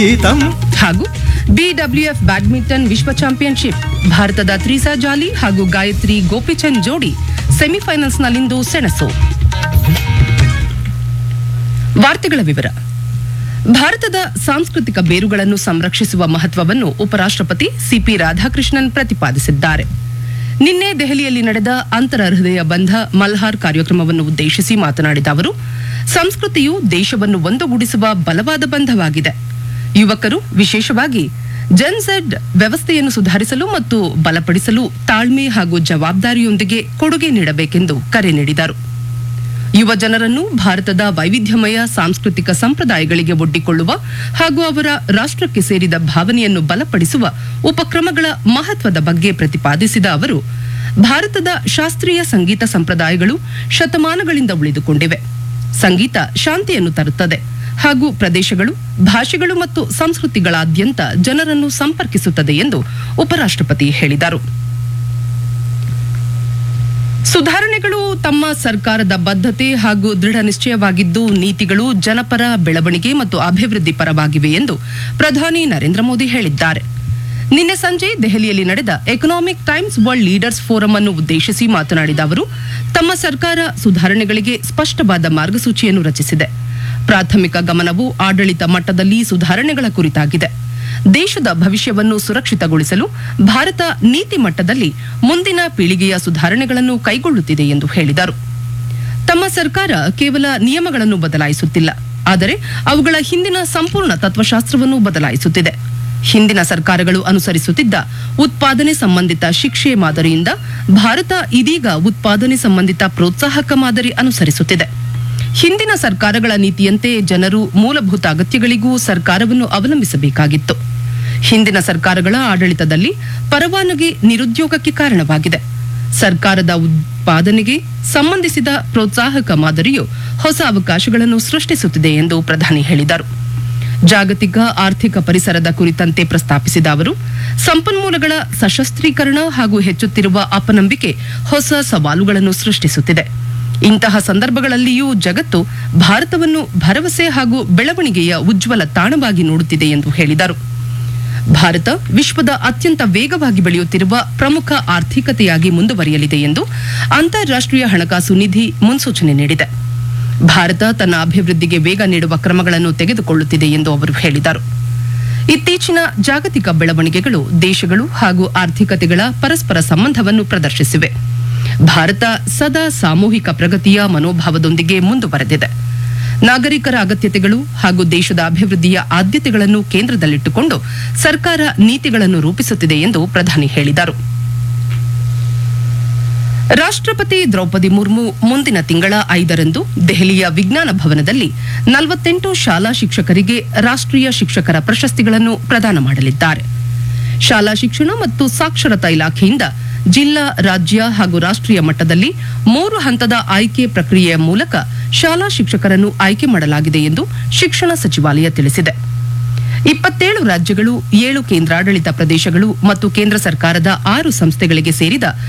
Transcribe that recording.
ಗೀತಂ ಹಾಗೂ BWF badminton ವಿಶ್ವ championship ಭಾರತದ ತ್ರಿಸಾ ಜಾಲಿ ಹಾಗೂ ಗಾಯತ್ರಿ ಗೋಪಿಚಂದ್ ಜೋಡಿ ಸೆಮಿಫೈನಲ್ಸ್ನಲ್ಲಿಂದು ಸೆಣಸು ವಾರ್ತೆಗಳ ವಿವರ ಭಾರತದ ಸಾಂಸ್ಕೃತಿಕ ಬೇರುಗಳನ್ನು ಸಂರಕ್ಷಿಸುವ ಮಹತ್ವವನ್ನು ಉಪರಾಷ್ಟ್ರಪತಿ ಸಿಪಿ ರಾಧಾಕೃಷ್ಣನ್ ಪ್ರತಿಪಾದಿಸಿದ್ದಾರೆ ನಿನ್ನೆ ದೆಹಲಿಯಲ್ಲಿ ನಡೆದ ಅಂತರ ಹೃದಯ ಬಂಧ ಮಲ್ಹಾರ್ ಕಾರ್ಯಕ್ರಮವನ್ನು ಉದ್ದೇಶಿಸಿ ಮಾತನಾಡಿದ ಅವರು ಸಂಸ್ಕೃತಿಯು ದೇಶವನ್ನು ಒಂದುಗೂಡಿಸುವ ಬಲವಾದ ಬಂಧವಾಗಿದೆ ಯುವಕರು ವಿಶೇಷವಾಗಿ ಜೆನ್ಝೆಡ್ ವ್ಯವಸ್ಥೆಯನ್ನು ಸುಧಾರಿಸಲು ಮತ್ತು ಬಲಪಡಿಸಲು ತಾಳ್ಮೆ ಹಾಗೂ ಜವಾಬ್ದಾರಿಯೊಂದಿಗೆ ಕೊಡುಗೆ ನೀಡಬೇಕೆಂದು ಕರೆ ನೀಡಿದರು ಯುವ ಜನರನ್ನು ಭಾರತದ ವೈವಿಧ್ಯಮಯ ಸಾಂಸ್ಕೃತಿಕ ಸಂಪ್ರದಾಯಗಳಿಗೆ ಒಡ್ಡಿಕೊಳ್ಳುವ ಹಾಗೂ ಅವರ ರಾಷ್ಟ್ರಕ್ಕೆ ಸೇರಿದ ಭಾವನೆಯನ್ನು ಬಲಪಡಿಸುವ ಉಪಕ್ರಮಗಳ ಮಹತ್ವದ ಬಗ್ಗೆ ಪ್ರತಿಪಾದಿಸಿದ ಅವರು ಭಾರತದ ಶಾಸ್ತ್ರೀಯ ಸಂಗೀತ ಸಂಪ್ರದಾಯಗಳು ಶತಮಾನಗಳಿಂದ ಉಳಿದುಕೊಂಡಿವೆ ಸಂಗೀತ ಶಾಂತಿಯನ್ನು ತರುತ್ತದೆ ಹಾಗೂ ಪ್ರದೇಶಗಳು ಭಾಷೆಗಳು ಮತ್ತು ಸಂಸ್ಕೃತಿಗಳಾದ್ಯಂತ ಜನರನ್ನು ಸಂಪರ್ಕಿಸುತ್ತದೆ ಎಂದು ಉಪರಾಷ್ಟ್ರಪತಿ ಹೇಳಿದರು ಸುಧಾರಣೆಗಳು ತಮ್ಮ ಸರ್ಕಾರದ ಬದ್ಧತೆ ಹಾಗೂ ದೃಢ ನಿಶ್ಚಯವಾಗಿದ್ದು ನೀತಿಗಳು ಜನಪರ ಬೆಳವಣಿಗೆ ಮತ್ತು ಅಭಿವೃದ್ಧಿ ಪರವಾಗಿವೆ ಎಂದು ಪ್ರಧಾನಿ ನರೇಂದ್ರ ಮೋದಿ ಹೇಳಿದ್ದಾರೆ ನಿನ್ನೆ ಸಂಜೆ ದೆಹಲಿಯಲ್ಲಿ ನಡೆದ Economic Times World Leaders Forum ಅನ್ನು ಉದ್ದೇಶಿಸಿ ಮಾತನಾಡಿದ ಅವರು ತಮ್ಮ ಸರ್ಕಾರ ಸುಧಾರಣೆಗಳಿಗೆ ಸ್ಪಷ್ಟವಾದ ಮಾರ್ಗಸೂಚಿಯನ್ನು ರಚಿಸಿದೆ ಪ್ರಾಥಮಿಕ ಗಮನವು ಆಡಳಿತ ಮಟ್ಟದಲ್ಲಿ ಸುಧಾರಣೆಗಳ ಕುರಿತಾಗಿದೆ ದೇಶದ ಭವಿಷ್ಯವನ್ನು ಸುರಕ್ಷಿತಗೊಳಿಸಲು ಭಾರತ ನೀತಿ ಮಟ್ಟದಲ್ಲಿ ಮುಂದಿನ ಪೀಳಿಗೆಯ ಸುಧಾರಣೆಗಳನ್ನು ಕೈಗೊಳ್ಳುತ್ತಿದೆ ಎಂದು ಹೇಳಿದರು ತಮ್ಮ ಸರ್ಕಾರ ಕೇವಲ ನಿಯಮಗಳನ್ನು ಬದಲಾಯಿಸುತ್ತಿಲ್ಲ ಆದರೆ ಅವುಗಳ ಹಿಂದಿನ ಸಂಪೂರ್ಣ ತತ್ವಶಾಸ್ತ್ರವನ್ನು ಬದಲಾಯಿಸುತ್ತಿದೆ ಹಿಂದಿನ ಸರ್ಕಾರಗಳು ಅನುಸರಿಸುತ್ತಿದ್ದ ಉತ್ಪಾದನೆ ಸಂಬಂಧಿತ ಶಿಕ್ಷೆ ಮಾದರಿಯಿಂದ ಭಾರತ ಇದೀಗ ಉತ್ಪಾದನೆ ಸಂಬಂಧಿತ ಪ್ರೋತ್ಸಾಹಕ ಮಾದರಿ ಅನುಸರಿಸುತ್ತಿದೆ ಹಿಂದಿನ ಸರ್ಕಾರಗಳ ನೀತಿಯಂತೆ ಜನರು ಮೂಲಭೂತ ಅಗತ್ಯಗಳಿಗೂ ಸರ್ಕಾರವನ್ನು ಅವಲಂಬಿಸಬೇಕಾಗಿತ್ತು ಹಿಂದಿನ ಸರ್ಕಾರಗಳ ಆಡಳಿತದಲ್ಲಿ ಪರವಾನಗಿ ನಿರುದ್ಯೋಗಕ್ಕೆ ಕಾರಣವಾಗಿದೆ ಸರ್ಕಾರದ ಉತ್ಪಾದನೆಗೆ ಸಂಬಂಧಿಸಿದ ಪ್ರೋತ್ಸಾಹಕ ಮಾದರಿಯು ಹೊಸ ಅವಕಾಶಗಳನ್ನು ಸೃಷ್ಟಿಸುತ್ತಿದೆ ಎಂದು ಪ್ರಧಾನಿ ಹೇಳಿದರು ಜಾಗತಿಕ ಆರ್ಥಿಕ ಪರಿಸರದ ಕುರಿತಂತೆ ಪ್ರಸ್ತಾಪಿಸಿದ ಅವರು ಸಂಪನ್ಮೂಲಗಳ ಸಶಸ್ತ್ರೀಕರಣ ಹಾಗೂ ಹೆಚ್ಚುತ್ತಿರುವ ಅಪನಂಬಿಕೆ ಹೊಸ ಸವಾಲುಗಳನ್ನು ಸೃಷ್ಟಿಸುತ್ತಿದೆ ಇಂತಹ ಸಂದರ್ಭಗಳಲ್ಲಿಯೂ ಜಗತ್ತು ಭಾರತವನ್ನು ಭರವಸೆ ಹಾಗೂ ಬೆಳವಣಿಗೆಯ ಉಜ್ವಲ ತಾಣವಾಗಿ ನೋಡುತ್ತಿದೆ ಎಂದು ಹೇಳಿದರು ಭಾರತ ವಿಶ್ವದ ಅತ್ಯಂತ ವೇಗವಾಗಿ ಬೆಳೆಯುತ್ತಿರುವ ಪ್ರಮುಖ ಆರ್ಥಿಕತೆಯಾಗಿ ಮುಂದುವರಿಯಲಿದೆ ಎಂದು ಅಂತಾರಾಷ್ಟೀಯ ಹಣಕಾಸು ನಿಧಿ ಮುನ್ಸೂಚನೆ ನೀಡಿದೆ ಭಾರತ ತನ್ನ ಅಭಿವೃದ್ಧಿಗೆ ವೇಗ ನೀಡುವ ಕ್ರಮಗಳನ್ನು ತೆಗೆದುಕೊಳ್ಳುತ್ತಿದೆ ಎಂದು ಅವರು ಹೇಳಿದರು ಇತ್ತೀಚಿನ ಜಾಗತಿಕ ಬೆಳವಣಿಗೆಗಳು ದೇಶಗಳು ಹಾಗೂ ಆರ್ಥಿಕತೆಗಳ ಪರಸ್ಪರ ಸಂಬಂಧವನ್ನು ಪ್ರದರ್ಶಿಸಿವೆ ಭಾರತ ಸದಾ ಸಾಮೂಹಿಕ ಪ್ರಗತಿಯ ಮನೋಭಾವದೊಂದಿಗೆ ಮುಂದುವರೆದಿದೆ ನಾಗರಿಕರ ಅಗತ್ಯತೆಗಳು ಹಾಗೂ ದೇಶದ ಅಭಿವೃದ್ಧಿಯ ಆದ್ಯತೆಗಳನ್ನು ಕೇಂದ್ರದಲ್ಲಿಟ್ಟುಕೊಂಡು ಸರ್ಕಾರ ನೀತಿಗಳನ್ನು ರೂಪಿಸುತ್ತಿದೆ ಎಂದು ಪ್ರಧಾನಿ ಹೇಳಿದರು ರಾಷ್ಟ್ರಪತಿ ದ್ರೌಪದಿ ಮುರ್ಮು ಮುಂದಿನ ತಿಂಗಳ ಐದರಂದು ದೆಹಲಿಯ ವಿಜ್ಞಾನ ಭವನದಲ್ಲಿ ನಲವತ್ತೆಂಟು ಶಾಲಾ ಶಿಕ್ಷಕರಿಗೆ ರಾಷ್ಟ್ರೀಯ ಶಿಕ್ಷಕರ ಪ್ರಶಸ್ತಿಗಳನ್ನು ಪ್ರದಾನ ಮಾಡಲಿದ್ದಾರೆ ಶಾಲಾ ಶಿಕ್ಷಣ ಮತ್ತು ಸಾಕ್ಷರತಾ ಇಲಾಖೆಯಿಂದ ಜಿಲ್ಲಾ ರಾಜ್ಯ ಹಾಗೂ ರಾಷ್ಟ್ರೀಯ ಮಟ್ಟದಲ್ಲಿ ಮೂರು ಹಂತದ ಆಯ್ಕೆ ಪ್ರಕ್ರಿಯೆಯ ಮೂಲಕ ಶಾಲಾ ಶಿಕ್ಷಕರನ್ನು ಆಯ್ಕೆ ಮಾಡಲಾಗಿದೆ ಎಂದು ಶಿಕ್ಷಣ ಸಚಿವಾಲಯ ತಿಳಿಸಿದೆ ಇಪ್ಪತ್ತೇಳು ರಾಜ್ಯಗಳು ಏಳು ಕೇಂದ್ರಾಡಳಿತ ಪ್ರದೇಶಗಳು ಮತ್ತು ಕೇಂದ್ರ ಸರ್ಕಾರದ ಆರು ಸಂಸ್ಥೆಗಳಿಗೆ ಸೇರಿದ